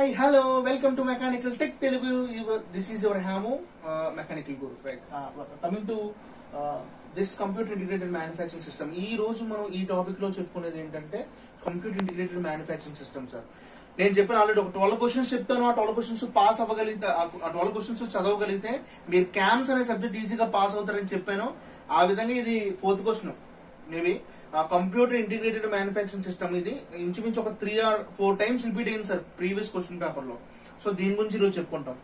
hi hello welcome to mechanical tech Telugu this is your హ్యాము mechanical guru right coming to this computer integrated manufacturing system ఈ రోజు మనం ఈ topic లో చెప్పుకునేది ఏంటంటే computer integrated manufacturing system sir నేను చెప్పిన ఆల్రెడీ ఒక ట్వెల్వ్ క్వశ్చన్స్ చెప్తాను ఆ ట్వెల్వ్ క్వశ్చన్స్ పాస్ అవ్వగలిగితే ఆ ట్వెల్వ్ క్వశ్చన్స్ చదవగలిగితే మీరు క్యామ్స్ అనే సబ్జెక్ట్ ఈజీగా పాస్ అవుతారని చెప్పాను ఆ విధంగా ఇది fourth question maybe computer integrated manufacturing system ఇది ఇంచుమించు ఒక three or four times repeat అయింది సార్ ప్రీవియస్ క్వశ్చన్ పేపర్ లో సో దీని గురించి ఈరోజు చెప్పుకుంటాం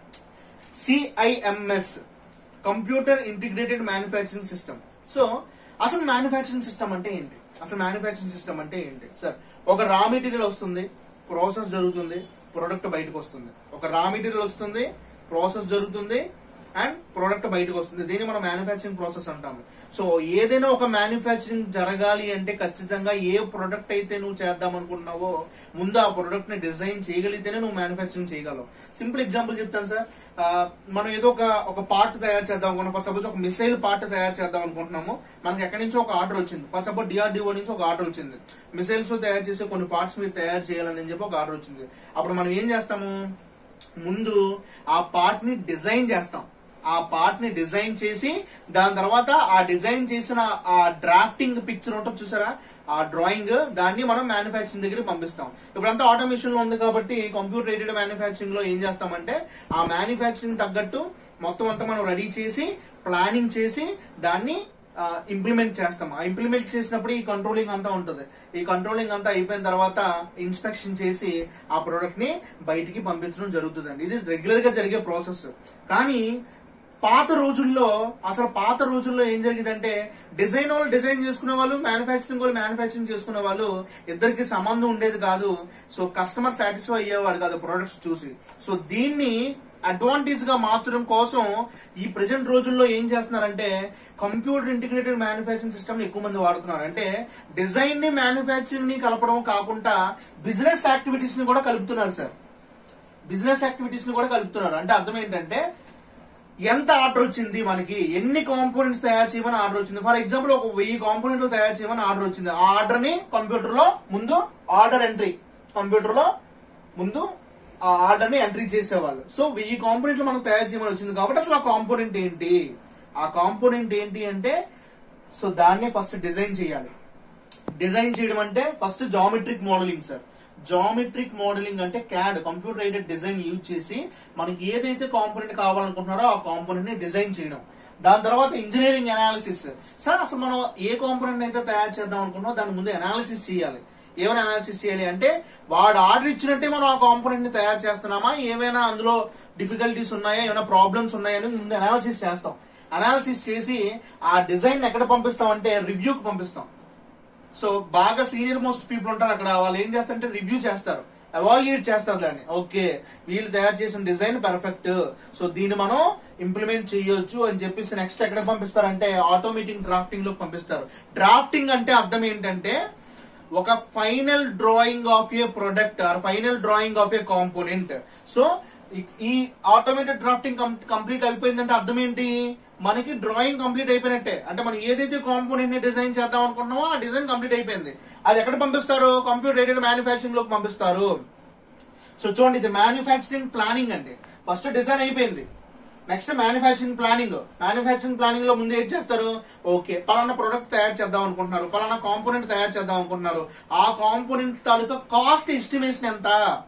CIMS computer integrated manufacturing system so అసలు మ్యానుఫ్యాక్చరింగ్ సిస్టమ్ అంటే ఏంటి అసలు మ్యానుఫ్యాక్చరింగ్ సిస్టమ్ అంటే ఏంటి సార్ ఒక రా మెటీరియల్ వస్తుంది ప్రాసెస్ జరుగుతుంది ప్రొడక్ట్ బయటకు వస్తుంది ఒక రా మెటీరియల్ వస్తుంది ప్రాసెస్ జరుగుతుంది అండ్ ప్రోడక్ట్ బయటకు వస్తుంది దీన్ని మనం మ్యానుఫ్యాక్చరింగ్ ప్రాసెస్ అంటాము సో ఏదైనా ఒక మ్యానుఫ్యాక్చరింగ్ జరగాలి అంటే ఖచ్చితంగా ఏ ప్రొడక్ట్ అయితే నువ్వు చేద్దాం అనుకుంటున్నావో ముందు ఆ ప్రొడక్ట్ ని డిజైన్ చేయగలిగితేనే నువ్వు మ్యానుఫ్యాక్చరింగ్ చేయగలవు సింపుల్ ఎగ్జాంపుల్ చెప్తాను సార్ ఆ, మనం ఏదో ఒక ఒక పార్ట్ తయారు చేద్దాం అనుకున్నాం ఫస్ట్ సపోజ్ ఒక మిసైల్ పార్ట్ తయారు చేద్దాం అనుకుంటున్నాము మనకి ఎక్కడి నుంచో ఒక ఆర్డర్ వచ్చింది ఫస్ట్ సపోజ్ డిఆర్డిఓ నుంచి ఒక ఆర్డర్ వచ్చింది మిసైల్స్ తయారు చేసే కొన్ని పార్ట్స్ మీరు తయారు చేయాలని చెప్పి ఒక ఆర్డర్ వచ్చింది అప్పుడు మనం ఏం చేస్తాము ముందు ఆ పార్ట్ ని డిజైన్ చేస్తాం ఆ పార్ట్ ని డిజైన్ చేసి దాని తర్వాత ఆ డిజైన్ చేసిన ఆ డ్రాఫ్టింగ్ పిక్చర్ ఉంటుంది చూసారా ఆ డ్రాయింగ్ దాన్ని మనం మ్యానుఫ్యాక్చరింగ్ దగ్గరికి పంపిస్తాం ఇప్పుడంతా ఆటోమేషన్ లో ఉంది కాబట్టి కంప్యూటర్ ఎయిడెడ్ మ్యానుఫ్యాక్చరింగ్ లో ఏం చేస్తామంటే ఆ మ్యానుఫ్యాక్చరింగ్ తగ్గట్టు మొత్తం అంతా మనం రెడీ చేసి ప్లానింగ్ చేసి దాన్ని ఇంప్లిమెంట్ చేస్తాం ఆ ఇంప్లిమెంట్ చేసినప్పుడు ఈ కంట్రోలింగ్ అంతా ఉంటుంది ఈ కంట్రోలింగ్ అంతా అయిపోయిన తర్వాత ఇన్స్పెక్షన్ చేసి ఆ ప్రోడక్ట్ ని బయటికి పంపించడం జరుగుతుందండి ఇది రెగ్యులర్ గా జరిగే ప్రాసెస్ కానీ పాత రోజుల్లో అసలు పాత రోజుల్లో ఏం జరిగిందంటే డిజైన్ వాళ్ళు డిజైన్ చేసుకునే వాళ్ళు మ్యానుఫ్యాక్చరింగ్ వాళ్ళు మ్యానుఫ్యాక్చరింగ్ చేసుకునే వాళ్ళు ఇద్దరికి సంబంధం ఉండేది కాదు సో కస్టమర్ సాటిస్ఫై అయ్యేవాడు కాదు ప్రొడక్ట్స్ చూసి సో దీన్ని అడ్వాంటేజ్ గా మార్చడం కోసం ఈ ప్రజెంట్ రోజుల్లో ఏం చేస్తున్నారంటే కంప్యూటర్ ఇంటిగ్రేటెడ్ మ్యానుఫ్యాక్చరింగ్ సిస్టమ్ ఎక్కువ మంది వాడుతున్నారు అంటే డిజైన్ ని మ్యానుఫ్యాక్చరింగ్ ని కలపడం కాకుండా బిజినెస్ యాక్టివిటీస్ ని కూడా కలుపుతున్నారు సార్ బిజినెస్ యాక్టివిటీస్ ని కూడా కలుపుతున్నారు అంటే అర్థం ఏంటంటే ఎంత ఆర్డర్ వచ్చింది మనకి ఎన్ని కాంపోనెంట్స్ తయారు చేయమని ఆర్డర్ వచ్చింది ఫర్ ఎగ్జాంపుల్ ఒక వెయ్యి కాంపోనెంట్లు తయారు చేయమని ఆర్డర్ వచ్చింది ఆ ఆర్డర్ ని కంప్యూటర్ లో ముందు ఆర్డర్ ఎంట్రీ కంప్యూటర్ లో ముందు ఆ ఆర్డర్ ని ఎంట్రీ చేసేవాళ్ళు సో వెయ్యి కాంపోనెంట్లు మనం తయారు చేయమని వచ్చింది కాబట్టి అసలు ఆ కాంపోనెంట్ ఏంటి ఆ కాంపోనెంట్ ఏంటి అంటే సో దాన్ని ఫస్ట్ డిజైన్ చేయాలి డిజైన్ చేయడం అంటే first geometric modelling sir geometric modelling అంటే CAD computer aided design use చేసి మనకి ఏదైతే కాంపోనెంట్ కావాలనుకుంటున్నారో ఆ కాంపోనెంట్ ని డిజైన్ చేయడం దాని తర్వాత ఇంజనీరింగ్ అనాలిసిస్ సార్ అసలు మనం ఏ కాంపోనెంట్ అయితే తయారు చేద్దాం అనుకున్నామో దాని ముందు అనాలిసిస్ చేయాలి ఏమైనా అనాలిసిస్ చేయాలి అంటే వాడు ఆర్డర్ ఇచ్చినట్టే మనం ఆ కాంపోనెంట్ ని తయారు చేస్తున్నామా ఏమైనా అందులో డిఫికల్టీస్ ఉన్నాయా ఏమైనా ప్రాబ్లమ్స్ ఉన్నాయా అని ముందు అనాలిసిస్ చేస్తాం అనాలిసిస్ చేసి ఆ డిజైన్ ఎక్కడ పంపిస్తాం అంటే రివ్యూకి పంపిస్తాం సో బాగా సీనియర్ మోస్ట్ పీపుల్ ఉంటారు అక్కడ వాళ్ళు ఏం చేస్తారంటే రివ్యూ చేస్తారు అవాల్యుయేట్ చేస్తారు దాన్ని ఓకే వీళ్ళు తయారు చేసిన డిజైన్ పర్ఫెక్ట్ సో దీన్ని మనం ఇంప్లిమెంట్ చేయొచ్చు అని చెప్పేసి నెక్స్ట్ ఎక్కడ పంపిస్తారంటే ఆటోమేటిక్ డ్రాఫ్టింగ్ లో పంపిస్తారు డ్రాఫ్టింగ్ అంటే అర్థం ఏంటంటే ఒక final drawing of a product or final drawing of a component so ఈ ఆటోమేటెడ్ డ్రాఫ్టింగ్ కంప్లీట్ అయిపోయిందంటే అర్థం ఏంటి మనకి డ్రాయింగ్ కంప్లీట్ అయిపోయినట్టే అంటే మనం ఏదైతే కాంపోనెంట్ ని డిజైన్ చేద్దాం అనుకుంటున్నామో ఆ డిజైన్ కంప్లీట్ అయిపోయింది అది ఎక్కడ పంపిస్తారు కంప్యూటర్ ఎయిడెడ్ మ్యానుఫ్యాక్చరింగ్ లోకి పంపిస్తారు సో చూడండి ఇది మ్యానుఫ్యాక్చరింగ్ ప్లానింగ్ అండి ఫస్ట్ డిజైన్ అయిపోయింది next manufacturing planning manufacturing planning లో ముందు ఏం చేస్తారు ఓకే పలానా ప్రొడక్ట్ తయారు చేద్దాం అనుకుంటున్నారు పలానా కాంపోనెంట్ తయారు చేద్దాం అనుకుంటున్నారు ఆ కాంపోనెంట్ తాలూకా కాస్ట్ ఎస్టిమేషన్ ఎంత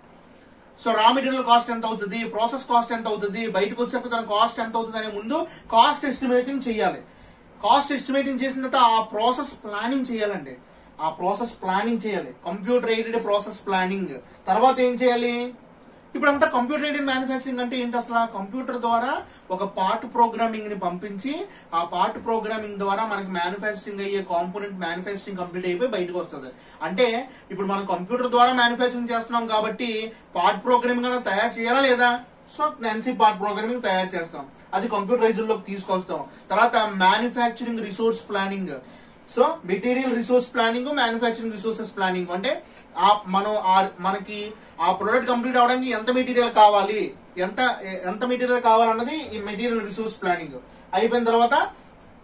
సో రా మెటీరియల్ కాస్ట్ ఎంత అవుతుంది ప్రాసెస్ కాస్ట్ ఎంత అవుతుంది బయటకు వచ్చాక దాని కాస్ట్ ఎంత అవుతుంది అనే ముందు కాస్ట్ ఎస్టిమేటింగ్ చేయాలి కాస్ట్ ఎస్టిమేటింగ్ చేసిన తర్వాత ఆ ప్రాసెస్ ప్లానింగ్ చేయాలండి ఆ ప్రాసెస్ ప్లానింగ్ చేయాలి కంప్యూటర్ ఎయిడెడ్ ప్రాసెస్ ప్లానింగ్ తర్వాత ఏం చేయాలి ఇప్పుడు అంతా కంప్యూటర్ ఎయిడెడ్ మ్యానుఫ్యాక్చరింగ్ అంటే ఏంటి అసలు ఆ కంప్యూటర్ ద్వారా ఒక పార్ట్ ప్రోగ్రామింగ్ ని పంపించి ఆ పార్ట్ ప్రోగ్రామింగ్ ద్వారా మనకి మ్యానుఫ్యాక్చరింగ్ అయ్యే కాంపోనెంట్ మ్యానుఫ్యాక్చరింగ్ కంప్లీట్ అయిపోయి బయటకు వస్తుంది అంటే ఇప్పుడు మనం కంప్యూటర్ ద్వారా మ్యానుఫ్యాక్చరింగ్ చేస్తున్నాం కాబట్టి పార్ట్ ప్రోగ్రామింగ్ అనేది తయారు చేయాలా లేదా సో నాన్సీ పార్ట్ ప్రోగ్రామింగ్ తయారు చేస్తాం అది కంప్యూటరైజర్ లోకి తీసుకొస్తాం తర్వాత manufacturing resource planning so material resource planning manufacturing resources planning అంటే ఆ మనం ఆ మనకి ఆ ప్రొడక్ట్ కంప్లీట్ అవడానికి ఎంత మెటీరియల్ కావాలి ఎంత ఎంత మెటీరియల్ కావాలన్నది ఈ మెటీరియల్ రిసోర్స్ ప్లానింగ్ అయిపోయిన తర్వాత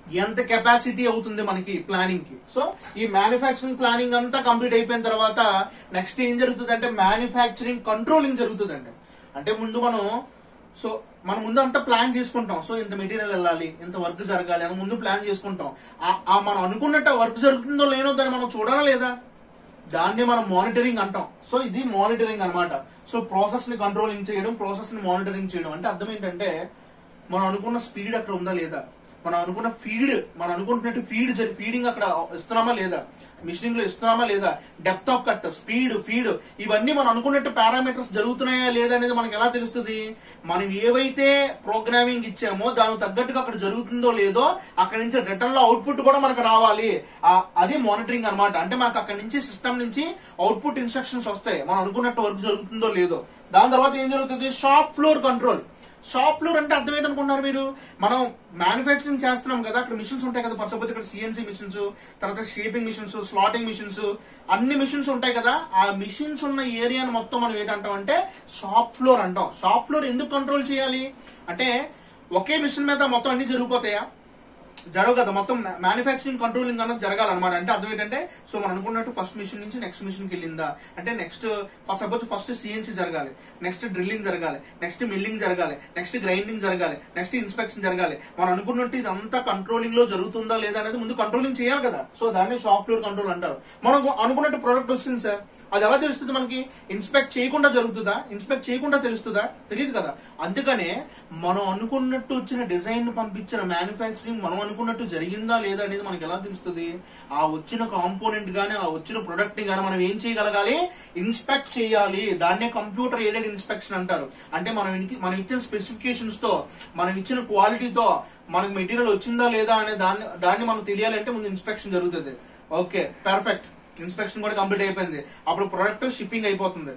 ఎంత కెపాసిటీ అవుతుంది మనకి ప్లానింగ్ కి సో ఈ మ్యానుఫ్యాక్చరింగ్ ప్లానింగ్ అంతా కంప్లీట్ అయిపోయిన తర్వాత నెక్స్ట్ ఏం జరుగుతుంది అంటే మ్యానుఫ్యాక్చరింగ్ కంట్రోలింగ్ జరుగుతుందండి అంటే ముందు మనం సో మనం ముందు అంతా ప్లాన్ చేసుకుంటాం సో ఇంత మెటీరియల్ వెళ్ళాలి ఇంత వర్క్ జరగాలి అని ముందు ప్లాన్ చేసుకుంటాం ఆ- ఆ మనం అనుకున్నట్టు వర్క్ జరుగుతుందో లేనో దాన్ని మనం చూడాలా లేదా దాన్ని మనం మానిటరింగ్ అంటాం సో ఇది మానిటరింగ్ అన్నమాట సో ప్రాసెస్ ని కంట్రోలింగ్ చేయడం ప్రాసెస్ ని మానిటరింగ్ చేయడం అంటే అర్థం ఏంటంటే మనం అనుకున్న స్పీడ్ అక్కడ ఉందా లేదా మనం అనుకున్న ఫీడ్ మనం అనుకుంటున్నట్టు ఫీడ్ ఫీడింగ్ అక్కడ ఇస్తున్నామా లేదా మిషనింగ్ లో ఇస్తున్నామా లేదా depth of cut speed feed ఇవన్నీ మనం అనుకున్నట్టు పారామీటర్స్ జరుగుతున్నాయా లేదా అనేది మనకి ఎలా తెలుస్తుంది మనం ఏవైతే ప్రోగ్రామింగ్ ఇచ్చామో దానికి తగ్గట్టుగా అక్కడ జరుగుతుందో లేదో అక్కడ నుంచి రిటర్న్ లో అవుట్పుట్ కూడా మనకు రావాలి ఆ- అది మానిటరింగ్ అన్నమాట అంటే మనకు అక్కడ నుంచి సిస్టమ్ నుంచి అవుట్పుట్ ఇన్స్ట్రక్షన్స్ వస్తాయి మనం అనుకున్నట్టు వర్క్ జరుగుతుందో లేదో దాని తర్వాత ఏం జరుగుతుంది shop floor control shop floor అంటే అర్థం ఏంటనుకుంటున్నారు మీరు మనం మ్యానుఫ్యాక్చరింగ్ చేస్తున్నాం కదా అక్కడ మిషన్స్ ఉంటాయి కదా ఫస్ట్ సపోజ్ ఇక్కడ సిఎన్సీ మిషన్స్ తర్వాత షేపింగ్ మిషన్స్ స్లాటింగ్ మిషన్స్ అన్ని మిషన్స్ ఉంటాయి కదా ఆ మిషన్స్ ఉన్న ఏరియాను మొత్తం మనం ఏంటంటాం అంటే షాప్ ఫ్లోర్ అంటాం షాప్ ఫ్లోర్ ఎందుకు కంట్రోల్ చేయాలి అంటే ఒకే మిషన్ మీద మొత్తం అన్ని జరిగిపోతాయా జరగదు కదా మొత్తం మ్యానుఫ్యాక్చరింగ్ కంట్రోలింగ్ అన్నది జరగాలన్నమాట అంటే అర్థం ఏంటంటే సో మనం అనుకున్నట్టు ఫస్ట్ మిషన్ నుంచి నెక్స్ట్ మిషన్ కి వెళ్ళిందా అంటే నెక్స్ట్ సపోజ్ ఫస్ట్ సిఎన్సీ జరగాలి నెక్స్ట్ డ్రిల్లింగ్ జరగాలి నెక్స్ట్ మిల్లింగ్ జరగాలి నెక్స్ట్ గ్రైండింగ్ జరగాలి నెక్స్ట్ ఇన్స్పెక్షన్ జరగాలి మనం అనుకున్నట్టు ఇదంతా కంట్రోలింగ్ లో జరుగుతుందా లేదా అనేది ముందు కంట్రోలింగ్ చేయాలి కదా సో దాన్ని షాప్ ఫ్లోర్ కంట్రోల్ అంటారు మనం అనుకున్నట్టు ప్రోడక్ట్ వస్తుంది సార్ అది ఎలా తెలుస్తుంది మనకి ఇన్స్పెక్ట్ చేయకుండా జరుగుతుందా ఇన్స్పెక్ట్ చేయకుండా తెలుస్తుందా తెలియదు కదా అందుకనే మనం అనుకున్నట్టు వచ్చిన డిజైన్ పంపించిన మ్యానుఫ్యాక్చరింగ్ మనం అనుకున్నట్టు జరిగిందా లేదా అనేది మనకి ఎలా తెలుస్తుంది ఆ వచ్చిన కాంపోనెంట్ గానీ ఆ వచ్చిన ప్రొడక్ట్ ని గానీ మనం ఏం చేయగలగాలి ఇన్స్పెక్ట్ చేయాలి దాన్నే కంప్యూటర్ ఎయిడెడ్ ఇన్స్పెక్షన్ అంటారు అంటే మనం ఇనికి- మనం ఇచ్చిన స్పెసిఫికేషన్స్ తో మనం ఇచ్చిన క్వాలిటీతో మనకు మెటీరియల్ వచ్చిందా లేదా అనే దాన్ని దాన్ని మనం తెలియాలంటే ముందు ఇన్స్పెక్షన్ జరుగుతుంది ఓకే పర్ఫెక్ట్ ఇన్స్పెక్షన్ కూడా కంప్లీట్ అయిపోయింది అప్పుడు ప్రొడక్ట్ షిప్పింగ్ అయిపోతుంది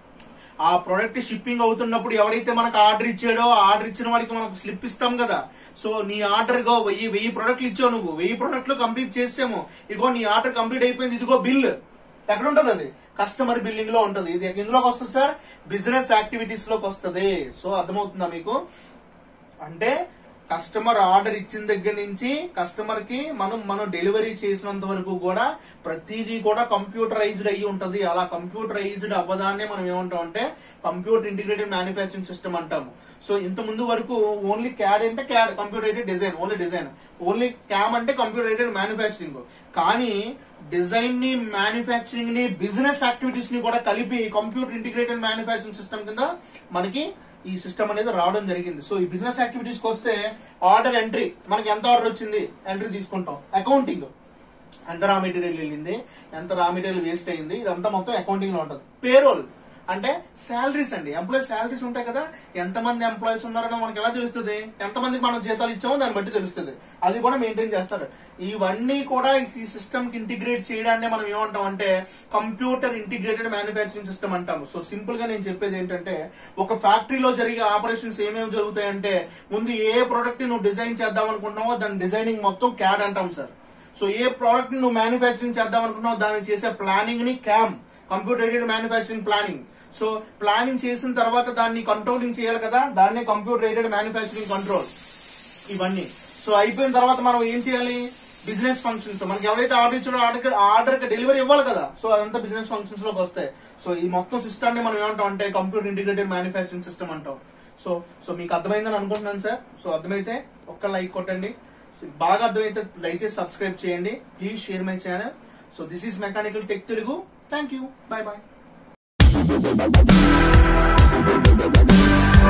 ఆ ప్రొడక్ట్ షిప్పింగ్ అవుతున్నప్పుడు ఎవరైతే మనకు ఆర్డర్ ఇచ్చాడో ఆ ఆర్డర్ ఇచ్చిన వాడికి మనకు స్లిప్ ఇస్తాం కదా సో నీ ఆర్డర్ గో వెయ్యి వెయ్యి ప్రొడక్ట్లు ఇచ్చావు నువ్వు వెయ్యి ప్రొడక్ట్లు కంప్లీట్ చేసాము ఇగో నీ ఆర్డర్ కంప్లీట్ అయిపోయింది ఇదిగో బిల్ ఎక్కడ ఉంటుంది అది కస్టమర్ బిల్లింగ్ లో ఉంటుంది ఇది ఎందులోకి వస్తుంది సార్ బిజినెస్ యాక్టివిటీస్ లోకి వస్తుంది సో అర్థమవుతుందా మీకు అంటే కస్టమర్ ఆర్డర్ ఇచ్చిన దగ్గర నుంచి కస్టమర్ కి మనం మనం డెలివరీ చేసినంత వరకు కూడా ప్రతిదీ కూడా కంప్యూటరైజ్డ్ అయ్యి ఉంటది అలా కంప్యూటరైజ్డ్ అవ్వదాన్నే మనం ఏమంటాం అంటే కంప్యూటర్ ఇంటిగ్రేటెడ్ మ్యానుఫ్యాక్చరింగ్ సిస్టమ్ అంటాము సో ఇంత ముందు వరకు ఓన్లీ క్యాడ్ అంటే CAD computer aided design only design only CAM అంటే కంప్యూటరైటెడ్ మ్యానుఫ్యాక్చరింగ్ కానీ డిజైన్ ని మ్యానుఫ్యాక్చరింగ్ ని బిజినెస్ యాక్టివిటీస్ ని కూడా కలిపి కంప్యూటర్ ఇంటిగ్రేటెడ్ మ్యానుఫ్యాక్చరింగ్ సిస్టమ్ కింద మనకి ఈ సిస్టమ్ అనేది రావడం జరిగింది సో ఈ బిజినెస్ యాక్టివిటీస్ కి వస్తే ఆర్డర్ ఎంట్రీ మనకి ఎంత ఆర్డర్ వచ్చింది ఎంట్రీ తీసుకుంటాం అకౌంటింగ్ ఎంత రా మెటీరియల్ వెళ్ళింది ఎంత రా మెటీరియల్ వేస్ట్ అయింది ఇదంతా మొత్తం అకౌంటింగ్ లో ఉంటుంది పేరోల్ అంటే శాలరీస్ అండి ఎంప్లాయీస్ శాలరీస్ ఉంటాయి కదా ఎంతమంది ఎంప్లాయీస్ ఉన్నారని మనకి ఎలా తెలుస్తుంది ఎంతమందికి మనం జీతాలు ఇచ్చామో దాన్ని బట్టి తెలుస్తుంది అది కూడా మెయింటైన్ చేస్తారు ఇవన్నీ కూడా ఈ సిస్టమ్ కి ఇంటిగ్రేట్ చేయడాన్ని మనం ఏమంటాం అంటే కంప్యూటర్ ఇంటిగ్రేటెడ్ మ్యానుఫ్యాక్చరింగ్ సిస్టమ్ అంటాము సో సింపుల్ గా నేను చెప్పేది ఏంటంటే ఒక ఫ్యాక్టరీలో జరిగే ఆపరేషన్స్ ఏమేమి జరుగుతాయంటే ముందు ఏ ప్రోడక్ట్ నువ్వు డిజైన్ చేద్దాం అనుకుంటున్నావో దాని డిజైనింగ్ మొత్తం క్యాడ్ అంటాం సార్ సో ఏ ప్రోడక్ట్ ని నువ్వు మ్యానుఫ్యాక్చరింగ్ చేద్దాం అనుకున్నావు దాన్ని చేసే ప్లానింగ్ ని CAM computer aided manufacturing planning so planning చేసిన తర్వాత దాన్ని కంట్రోలింగ్ చేయాలి కదా దాన్నే కంప్యూటర్ ఎయిడెడ్ మ్యానుఫ్యాక్చరింగ్ కంట్రోల్ ఇవన్నీ సో అయిపోయిన తర్వాత మనం ఏం చేయాలి బిజినెస్ ఫంక్షన్స్ మనకి ఎవరైతే ఆర్డర్ ఇచ్చారో ఆర్డర్ ఆర్డర్ కి డెలివరీ ఇవ్వాలి కదా సో అదంతా బిజినెస్ ఫంక్షన్స్ లోకి వస్తాయి సో ఈ మొత్తం సిస్టమ్ ని మనం ఏమంటాం అంటే కంప్యూటర్ ఇంటిగ్రేటెడ్ మ్యానుఫ్యాక్చరింగ్ సిస్టమ్ అంటాం సో సో మీకు అర్థమైందని అనుకుంటున్నాను సార్ సో అర్థమైతే ఒక్క లైక్ కొట్టండి బాగా అర్థమైతే దయచేసి సబ్స్క్రైబ్ చేయండి please share my channel so this is mechanical tech Telugu thank you bye bye